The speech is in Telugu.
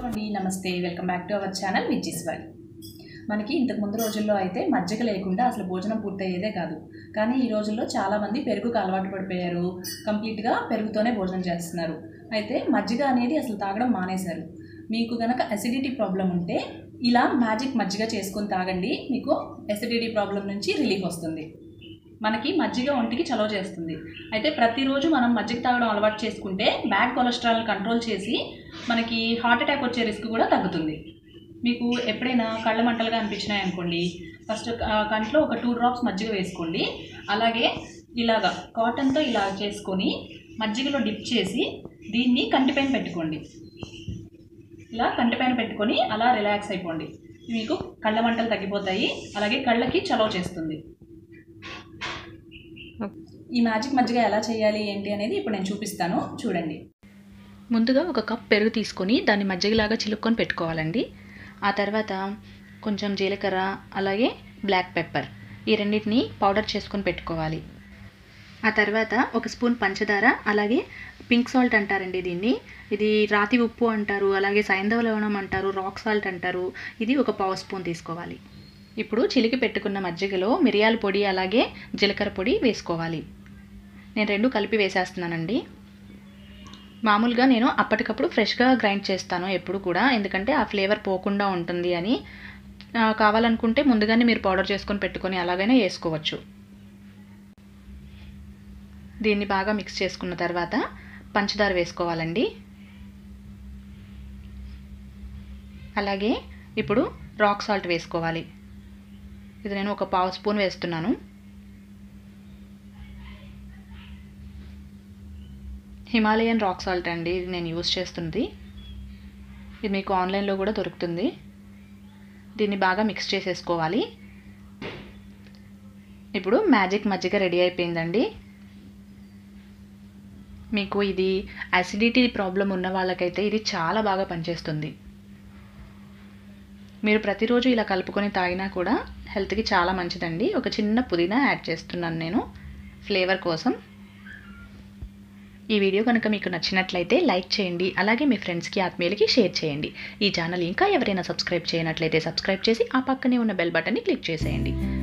హలో అండి నమస్తే welcome back to our channel Vijji's world మనకి ఇంతకు ముందు రోజుల్లో అయితే మజ్జిగ లేకుండా అసలు భోజనం పూర్తయ్యేదే కాదు కానీ ఈ రోజుల్లో చాలామంది పెరుగుకు అలవాటు పడిపోయారు కంప్లీట్గా పెరుగుతోనే భోజనం చేస్తున్నారు అయితే మజ్జిగ అనేది అసలు తాగడం మానేశారు మీకు కనుక అసిడిటీ ప్రాబ్లం ఉంటే ఇలా మ్యాజిక్ మజ్జిగ చేసుకొని తాగండి మీకు అసిడిటీ ప్రాబ్లం నుంచి రిలీఫ్ వస్తుంది మనకి మజ్జిగ ఒంటికి చలవ చేస్తుంది అయితే ప్రతిరోజు మనం మజ్జిగ తాగడం అలవాటు చేసుకుంటే బ్యాడ్ కొలెస్ట్రాల్ కంట్రోల్ చేసి మనకి హార్ట్ అటాక్ వచ్చే రిస్క్ కూడా తగ్గుతుంది మీకు ఎప్పుడైనా కళ్ళ మంటలుగా అనిపించినాయి అనుకోండి ఫస్ట్ ఆ, కంట్లో ఒక టూ డ్రాప్స్ మజ్జిగ వేసుకోండి అలాగే ఇలాగా కాటన్తో ఇలా చేసుకొని మజ్జిగలో డిప్ చేసి దీన్ని కంటిపైన పెట్టుకోండి ఇలా కంటిపైన పెట్టుకొని అలా రిలాక్స్ అయిపోండి మీకు కళ్ళ మంటలు తగ్గిపోతాయి అలాగే కళ్ళకి చలవ చేస్తుంది ఈ మ్యాజిక్ మజ్జిగ ఎలా చేయాలి ఏంటి అనేది ఇప్పుడు నేను చూపిస్తాను చూడండి ముందుగా ఒక కప్ పెరుగు తీసుకొని దాన్ని మజ్జిగలాగా చిలుక్కొని పెట్టుకోవాలండి ఆ తర్వాత కొంచెం జీలకర్ర అలాగే బ్లాక్ పెప్పర్ ఈ రెండింటిని పౌడర్ చేసుకొని పెట్టుకోవాలి ఆ తర్వాత ఒక స్పూన్ పంచదార అలాగే పింక్ సాల్ట్ అంటారండి దీన్ని ఇది రాతి ఉప్పు అంటారు అలాగే సైంధవ లవణం అంటారు రాక్ సాల్ట్ అంటారు ఇది ఒక పావు స్పూన్ తీసుకోవాలి ఇప్పుడు చిలికి పెట్టుకున్న మజ్జిగలో మిరియాల పొడి అలాగే జీలకర్ర పొడి వేసుకోవాలి నేను రెండు కలిపి వేసేస్తున్నానండి మామూలుగా నేను అప్పటికప్పుడు ఫ్రెష్గా గ్రైండ్ చేస్తాను ఎప్పుడు కూడా ఎందుకంటే ఆ ఫ్లేవర్ పోకుండా ఉంటుంది అని ఆ, కావాలనుకుంటే ముందుగానే మీరు పౌడర్ చేసుకొని పెట్టుకొని అలాగైనా వేసుకోవచ్చు దీన్ని బాగా మిక్స్ చేసుకున్న తర్వాత పంచదార వేసుకోవాలండి అలాగే ఇప్పుడు రాక్ సాల్ట్ వేసుకోవాలి ఇది నేను ఒక పావు స్పూన్ వేస్తున్నాను హిమాలయన్ రాక్ సాల్ట్ అండి ఇది నేను యూస్ చేస్తుంది ఇది మీకు ఆన్లైన్లో కూడా దొరుకుతుంది దీన్ని బాగా మిక్స్ చేసేసుకోవాలి ఇప్పుడు మ్యాజిక్ మజ్జిగ రెడీ అయిపోయిందండి మీకు ఇది అసిడిటీ ప్రాబ్లం ఉన్న వాళ్ళకైతే ఇది చాలా బాగా పనిచేస్తుంది మీరు ప్రతిరోజు ఇలా కలుపుకొని తాగినా కూడా హెల్త్కి చాలా మంచిదండి ఒక చిన్న పుదీనా యాడ్ చేస్తున్నాను నేను ఫ్లేవర్ కోసం ఈ వీడియో కనుక మీకు నచ్చినట్లయితే లైక్ చేయండి అలాగే మీ ఫ్రెండ్స్కి ఆత్మీయులకి షేర్ చేయండి ఈ ఛానల్ ఇంకా ఎవరైనా సబ్స్క్రైబ్ చేయనట్లయితే సబ్స్క్రైబ్ చేసి ఆ పక్కనే ఉన్న బెల్ బటన్ని క్లిక్ చేసేయండి